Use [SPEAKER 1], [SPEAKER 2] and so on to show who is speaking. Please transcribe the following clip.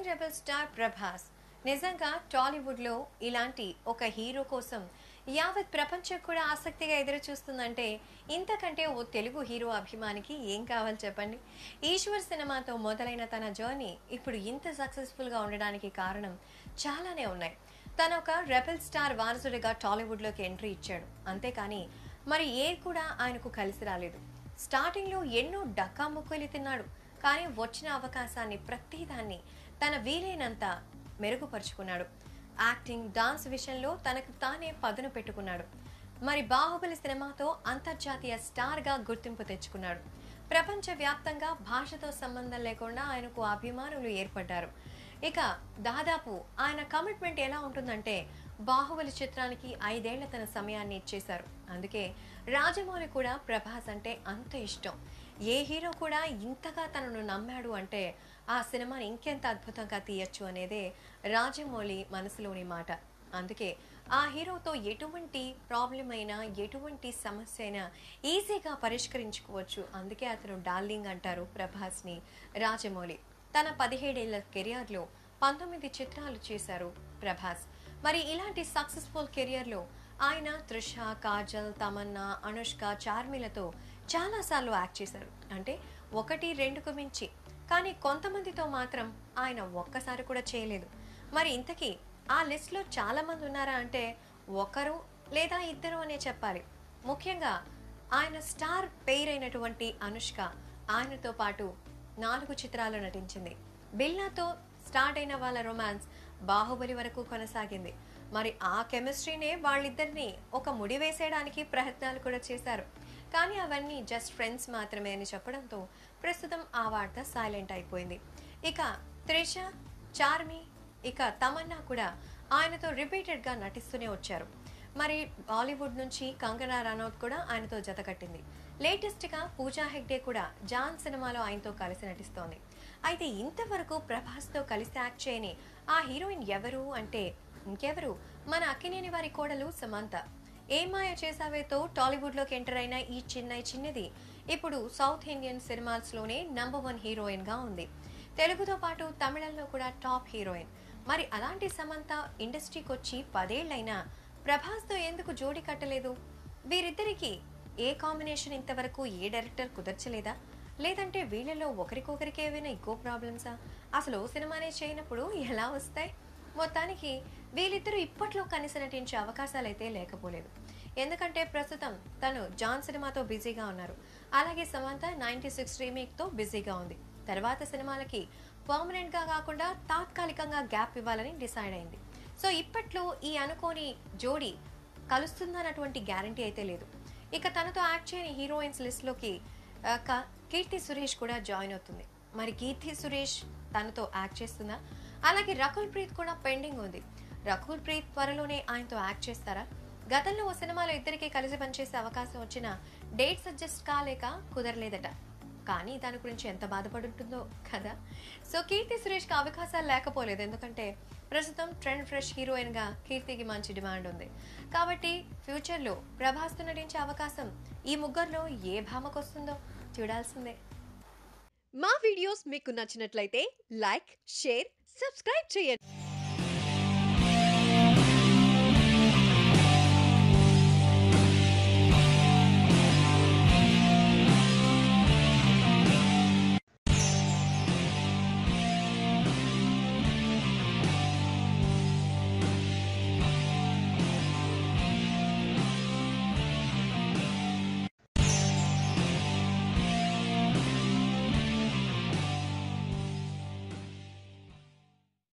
[SPEAKER 1] young rebel star Prabhas నిజంగా టాలీవుడ్లో ఇలాంటి ఒక హీరో కోసం యావత్ ప్రపంచం కూడా ఆసక్తిగా ఎదురు చూస్తుందంటే ఇంతకంటే ఓ తెలుగు హీరో అభిమానికి ఏం కావాలి చెప్పండి ఈశ్వర్ సినిమాతో మొదలైన తన జర్నీ ఇప్పుడు ఇంత సక్సెస్ఫుల్గా ఉండడానికి కారణం చాలానే ఉన్నాయి తను ఒక రెబల్ స్టార్ వారసుడిగా టాలీవుడ్లోకి ఎంట్రీ ఇచ్చాడు అంతేకాని మరి ఏ కూడా ఆయనకు కలిసి రాలేదు స్టార్టింగ్లో ఎన్నో డక్కా ముక్కలు తిన్నాడు కానీ వచ్చిన అవకాశాన్ని ప్రతిదాన్ని తన వీలైనంత మెరుగుపరుచుకున్నాడు యాక్టింగ్ డాన్స్ విషయంలో తనకు తానే పదును పెట్టుకున్నాడు మరి బాహుబలి సినిమాతో అంతర్జాతీయ స్టార్గా గుర్తింపు తెచ్చుకున్నాడు ప్రపంచవ్యాప్తంగా భాషతో సంబంధం లేకుండా ఆయనకు అభిమానులు ఏర్పడ్డారు ఇక దాదాపు ఆయన కమిట్మెంట్ ఎలా ఉంటుందంటే బాహుబలి చిత్రానికి ఐదేళ్ల తన సమయాన్ని ఇచ్చేశారు అందుకే రాజమౌళి కూడా ప్రభాస్ అంటే అంత ఇష్టం ఏ హీరో కూడా ఇంతగా తనను నమ్మాడు అంటే ఆ సినిమాని ఇంకెంత అద్భుతంగా తీయచ్చు అనేదే రాజమౌళి మనసులోని మాట అందుకే ఆ హీరోతో ఎటువంటి ప్రాబ్లం అయినా ఎటువంటి సమస్య అయినా ఈజీగా పరిష్కరించుకోవచ్చు అందుకే అతను డార్లింగ్ అంటారు ప్రభాస్ని రాజమౌళి తన పదిహేడేళ్ల కెరియర్లో పంతొమ్మిది చిత్రాలు చేశారు ప్రభాస్ మరి ఇలాంటి సక్సెస్ఫుల్ కెరియర్లో ఆయన త్రిష కాజల్ తమన్నా అనుష్క చార్మిలతో చాలాసార్లు యాక్ట్ చేశారు అంటే ఒకటి రెండుకు మించి కానీ కొంతమందితో మాత్రం ఆయన ఒక్కసారి కూడా చేయలేదు మరి ఇంతకీ ఆ లిస్ట్లో చాలా మంది ఉన్నారా అంటే ఒకరు లేదా ఇద్దరు అనే చెప్పాలి ముఖ్యంగా ఆయన స్టార్ పేర్ అయినటువంటి అనుష్క ఆయనతో పాటు నాలుగు చిత్రాలు నటించింది బిల్లాతో స్టార్ట్ అయిన వాళ్ళ రొమాన్స్ బాహుబలి వరకు కొనసాగింది మరి ఆ కెమిస్ట్రీనే వాళ్ళిద్దరిని ఒక ముడి వేసేయడానికి ప్రయత్నాలు కూడా చేశారు కానీ అవన్నీ జస్ట్ ఫ్రెండ్స్ మాత్రమే అని చెప్పడంతో ప్రస్తుతం ఆ వార్త సైలెంట్ అయిపోయింది ఇక త్రిష చార్మి ఇక తమన్నా కూడా ఆయనతో రిపీటెడ్గా నటిస్తూనే వచ్చారు మరి బాలీవుడ్ నుంచి కంగనా రనౌత్ కూడా ఆయనతో జతకట్టింది లేటెస్ట్గా పూజా హెగ్డే కూడా జాన్ సినిమాలో ఆయనతో కలిసి నటిస్తోంది అయితే ఇంతవరకు ప్రభాస్తో కలిసి యాక్ట్ చేయని ఆ హీరోయిన్ ఎవరు అంటే ఇంకెవరు మన అక్కినేని వారి కోడలు సమంత ఏ మాయ చేసావేతో టాలీవుడ్లోకి ఎంటర్ అయిన ఈ చిన్న చిన్నది ఇప్పుడు సౌత్ ఇండియన్ సినిమాస్లోనే నంబర్ వన్ హీరోయిన్గా ఉంది తెలుగుతో పాటు తమిళంలో కూడా టాప్ హీరోయిన్ మరి అలాంటి సమంత ఇండస్ట్రీకి వచ్చి పదేళ్లైనా ప్రభాస్తో ఎందుకు జోడి కట్టలేదు వీరిద్దరికి ఏ కాంబినేషన్ ఇంతవరకు ఏ డైరెక్టర్ కుదర్చలేదా లేదంటే వీళ్ళలో ఒకరికొకరికి ఏవైనా ఎక్కువ ప్రాబ్లమ్సా అసలు ఓ సినిమానే చేయనప్పుడు ఎలా వస్తాయి మొత్తానికి వీళ్ళిద్దరూ ఇప్పట్లో కలిసి నటించే అవకాశాలు అయితే లేకపోలేదు ఎందుకంటే ప్రస్తుతం తను జాన్ సినిమాతో బిజీగా ఉన్నారు అలాగే సమంత నైంటీ సిక్స్ రీమేక్తో బిజీగా ఉంది తర్వాత సినిమాలకి పర్మనెంట్గా కాకుండా తాత్కాలికంగా గ్యాప్ ఇవ్వాలని డిసైడ్ అయింది సో ఇప్పట్లో ఈ అనుకోని జోడీ కలుస్తుందన్నటువంటి గ్యారంటీ అయితే లేదు ఇక తనతో యాక్ట్ చేయని హీరోయిన్స్ లిస్ట్లోకి ఆ, క- కీర్తి సురేష్ కూడా జాయిన్ అవుతుంది మరి కీర్తి సురేష్ తనతో యాక్ట్ చేస్తుందా అలాగే రకుల్ ప్రీత్ కూడా పెండింగ్ ఉంది రకుల్ ప్రీత్ త్వరలోనే ఆయనతో యాక్ట్ చేస్తారా గతంలో ఓ సినిమాలో ఇద్దరికి కలిసి పనిచేసే అవకాశం వచ్చినా డేట్స్ అడ్జస్ట్ కాలేక కుదరలేదట కానీ దాని గురించి ఎంత బాధపడుంటుందో కదా సో కీర్తి సురేష్కి అవకాశాలు లేకపోలేదు ఎందుకంటే ప్రస్తుతం ట్రెండ్ ఫ్రెష్ హీరోయిన్గా కీర్తికి మంచి డిమాండ్ ఉంది కాబట్టి ఫ్యూచర్లో ప్రభాస్తో నటించే అవకాశం ఈ ముగ్గురులో ఏ భామకు వస్తుందో చూడాల్సిందే
[SPEAKER 2] మా వీడియోస్ మీకు నచ్చినట్లయితే లైక్ షేర్ సబ్స్క్రైబ్ చేయండి